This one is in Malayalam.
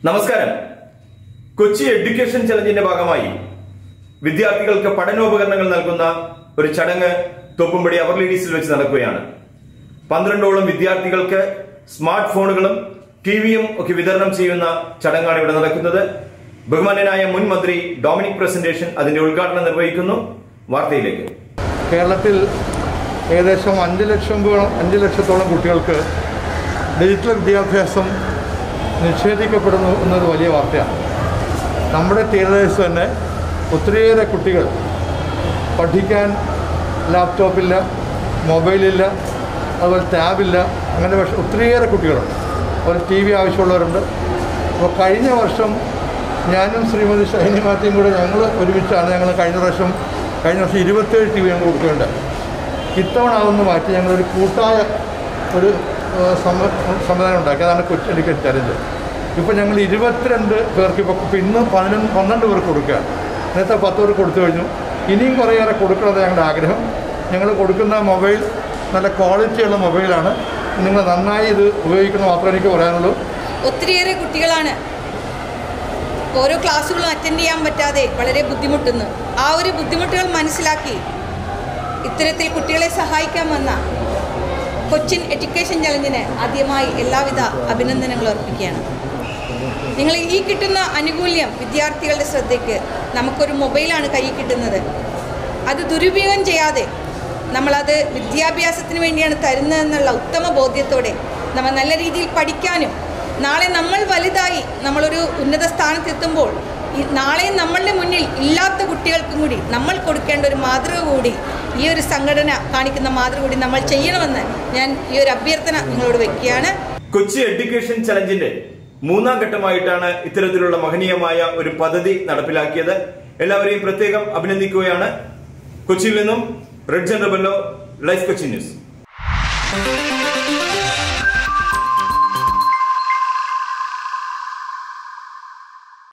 നമസ്കാരം കൊച്ചി എഡ്യൂക്കേഷൻ ചലഞ്ചിന്റെ ഭാഗമായി വിദ്യാർത്ഥികൾക്ക് പഠനോപകരണങ്ങൾ നൽകുന്ന ഒരു ചടങ്ങ് തോപ്പുംപടി അവർ ലേഡീസിൽ വെച്ച് നടക്കുകയാണ് പന്ത്രണ്ടോളം വിദ്യാർത്ഥികൾക്ക് സ്മാർട്ട് ഫോണുകളും ടിവിയും ഒക്കെ വിതരണം ചെയ്യുന്ന ചടങ്ങാണ് ഇവിടെ നടക്കുന്നത് ബഹുമാന്യനായ മുൻ മന്ത്രി ഡൊമിനിക് പ്രസന്റേഷൻ അതിന്റെ ഉദ്ഘാടനം നിർവഹിക്കുന്നു വാർത്തയിലേക്ക് കേരളത്തിൽ ഏകദേശം അഞ്ച് ലക്ഷം അഞ്ച് ലക്ഷത്തോളം കുട്ടികൾക്ക് ഡിജിറ്റൽ വിദ്യാഭ്യാസം നിഷേധിക്കപ്പെടുന്നു എന്നൊരു വലിയ വാർത്തയാണ് നമ്മുടെ തീരദേശത്ത് തന്നെ ഒത്തിരിയേറെ കുട്ടികൾ പഠിക്കാൻ ലാപ്ടോപ്പില്ല മൊബൈലില്ല അതുപോലെ ടാബില്ല അങ്ങനെ പക്ഷേ ഒത്തിരിയേറെ കുട്ടികളുണ്ട് അതുപോലെ ടി വി ആവശ്യമുള്ളവരുണ്ട് അപ്പോൾ കഴിഞ്ഞ വർഷം ഞാനും ശ്രീമതി ഷൈനി മാത്യും കൂടെ ഞങ്ങൾ ഒരുമിച്ചാണ് ഞങ്ങൾ കഴിഞ്ഞ വർഷം കഴിഞ്ഞ വർഷം ഇരുപത്തേഴ് ടി വി ഞങ്ങൾ കൊടുക്കേണ്ടത് ഇത്തവണ അതൊന്ന് മാറ്റി ഞങ്ങളൊരു കൂട്ടായ ഒരു ഏഹ്, സമ- സംവിധാനം ഉണ്ടാക്കി അതാണ് കൊച്ചി എഡ്യൂക്കേഷൻ ചലഞ്ച് ഇപ്പോൾ ഞങ്ങൾ ഇരുപത്തിരണ്ട് പേർക്ക് ഇപ്പോൾ ഇപ്പോൾ ഇന്ന് പതിനൊന്ന് പന്ത്രണ്ട് പേർക്ക് കൊടുക്കുകയാണ് നേരത്തെ പത്ത് പേർക്ക് കൊടുത്തു കഴിഞ്ഞു ഇനിയും കുറേയേറെ കൊടുക്കണമെന്ന് ഞങ്ങളുടെ ആഗ്രഹം ഞങ്ങൾ കൊടുക്കുന്ന മൊബൈൽ നല്ല ക്വാളിറ്റിയുള്ള മൊബൈലാണ് നിങ്ങൾ നന്നായി ഇത് ഉപയോഗിക്കുന്നത് മാത്രമേ എനിക്ക് പറയാനുള്ളൂ ഒത്തിരിയേറെ കുട്ടികളാണ് ഓരോ ക്ലാസ്സുകളും അറ്റൻഡ് ചെയ്യാൻ പറ്റാതെ വളരെ ബുദ്ധിമുട്ടുന്നു ആ ഒരു ബുദ്ധിമുട്ടുകൾ മനസ്സിലാക്കി ഇത്തരത്തിൽ കുട്ടികളെ സഹായിക്കാൻ വന്ന കൊച്ചിൻ എഡ്യൂക്കേഷൻ ചലഞ്ചിന് ആദ്യമായി എല്ലാവിധ അഭിനന്ദനങ്ങളും അർപ്പിക്കുകയാണ് നിങ്ങൾ ഈ കിട്ടുന്ന ആനുകൂല്യം വിദ്യാർത്ഥികളുടെ ശ്രദ്ധയ്ക്ക് നമുക്കൊരു മൊബൈലാണ് കയ്യിൽ കിട്ടുന്നത് അത് ദുരുപയോഗം ചെയ്യാതെ നമ്മളത് വിദ്യാഭ്യാസത്തിന് വേണ്ടിയാണ് തരുന്നതെന്നുള്ള ഉത്തമ ബോധ്യത്തോടെ നമ്മൾ നല്ല രീതിയിൽ പഠിക്കാനും നാളെ നമ്മൾ വലുതായി നമ്മളൊരു ഉന്നത സ്ഥാനത്തെത്തുമ്പോൾ ഈ നാളെ നമ്മളുടെ മുന്നിൽ ഇല്ലാത്ത കുട്ടികൾക്കും കൂടി നമ്മൾ കൊടുക്കേണ്ട ഒരു മാതൃക കൂടി ഈ ഒരു സംഘടന കാണിക്കുന്ന മാതൃക കൂടി നമ്മൾ ചെയ്യണമെന്ന് ഞാൻ ഈ ഒരു അഭ്യർത്ഥന നിങ്ങളോട് വയ്ക്കുകയാണ് കൊച്ചി എഡ്യൂക്കേഷൻ ചലഞ്ചിന്റെ മൂന്നാം ഘട്ടമായിട്ടാണ് ഇത്തരത്തിലുള്ള മഹനീയമായ ഒരു പദ്ധതി നടപ്പിലാക്കിയത് എല്ലാവരെയും പ്രത്യേകം അഭിനന്ദിക്കുകയാണ് കൊച്ചിയിൽ നിന്നും റെഡ് ജനറബല്ലോ ലൈഫ് കൊച്ചി ന്യൂസ്